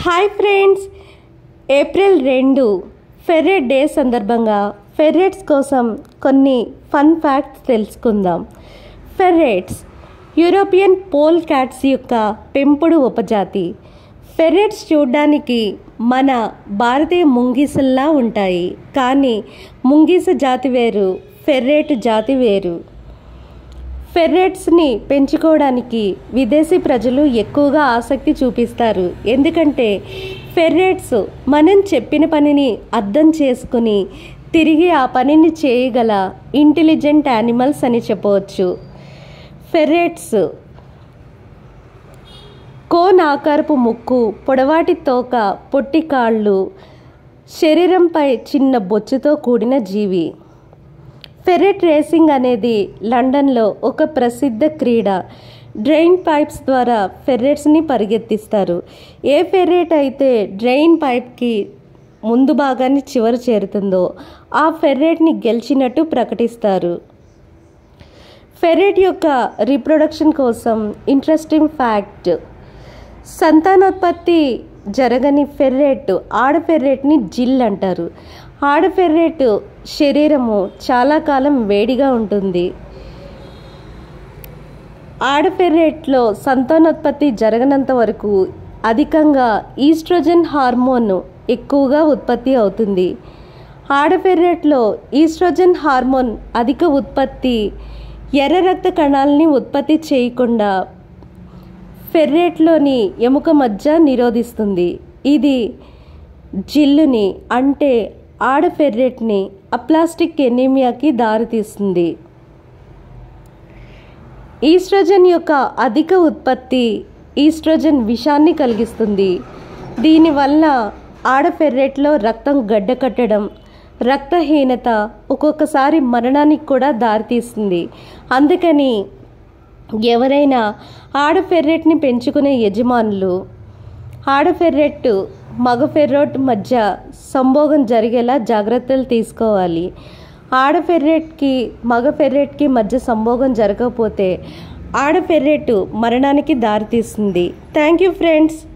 hi friends April రెండు ferret day సందర్భంగా ferrets కోసం కొన్ని ఫన్ ఫ్యాక్ట్స్ తెలుసుకుందాం ఫెర్రెట్స్ యూరోపియన్ పోల్ క్యాట్స్ యొక్క పెంపుడు ఉపజాతి ఫెర్రెట్స్ చూడ్డానికి మన భారతీయ ముంగీసల్లా ఉంటాయి కానీ ముంగీస జాతి వేరు ఫెర్రెట్ జాతి వేరు ఫెర్రెట్స్ని పెంచుకోవడానికి విదేశీ ప్రజలు ఎక్కువగా ఆసక్తి చూపిస్తారు ఎందుకంటే ఫెర్రెట్స్ మనం చెప్పిన పనిని అర్థం చేసుకుని తిరిగి ఆ పనిని చేయగల ఇంటెలిజెంట్ యానిమల్స్ అని చెప్పవచ్చు ఫెర్రెట్స్ కోన్ ఆకారపు ముక్కు పొడవాటి తోక పొట్టి కాళ్ళు శరీరంపై చిన్న బొచ్చుతో కూడిన జీవి ఫెరెట్ రేసింగ్ అనేది లండన్లో ఒక ప్రసిద్ధ క్రీడ డ్రైన్ పైప్స్ ద్వారా ఫెర్రెట్స్ని పరిగెత్తిస్తారు ఏ ఫెర్రెట్ అయితే డ్రైన్ పైప్కి ముందు భాగాన్ని చివరి చేరుతుందో ఆ ఫెర్రెట్ని గెలిచినట్టు ప్రకటిస్తారు ఫెర్రెట్ యొక్క రీప్రొడక్షన్ కోసం ఇంట్రెస్టింగ్ ఫ్యాక్ట్ సంతానోత్పత్తి జరగని ఫెర్రెట్ ఆడ ఫెర్రెట్ని జిల్ అంటారు ఆడ ఫెర్రెట్ శరీరము చాలా కాలం వేడిగా ఉంటుంది ఆడ ఫెర్రెట్లో సంతానోత్పత్తి జరగనంత వరకు అధికంగా ఈస్ట్రోజన్ హార్మోన్ ఎక్కువగా ఉత్పత్తి అవుతుంది ఆడ ఫెర్రెట్లో ఈస్ట్రోజన్ హార్మోన్ అధిక ఉత్పత్తి ఎర్ర రక్త కణాలని ఉత్పత్తి చేయకుండా ఫెర్రెట్లోని ఎముక మధ్య నిరోధిస్తుంది ఇది జిల్లుని అంటే ఆడ ఫెర్రెట్ని అప్లాస్టిక్ ఎనీమియాకి దారితీస్తుంది ఈస్ట్రోజన్ యొక్క అధిక ఉత్పత్తి ఈస్ట్రోజన్ విషాన్ని కలిగిస్తుంది దీనివల్ల ఆడ ఫెర్రెట్లో రక్తం గడ్డకట్టడం రక్తహీనత ఒక్కొక్కసారి మరణానికి కూడా దారితీస్తుంది అందుకని ఎవరైనా ఆడ ఫెర్రెట్ని పెంచుకునే యజమానులు ఆడ ఫెర్రెట్ మగ ఫెర్రోట్ మధ్య సంభోగం జరిగేలా జాగ్రత్తలు తీసుకోవాలి ఆడ ఫెర్రెట్కి మగ ఫెర్రెట్కి మధ్య సంభోగం జరగకపోతే ఆడ ఫెర్రెట్ మరణానికి దారితీస్తుంది థ్యాంక్ యూ ఫ్రెండ్స్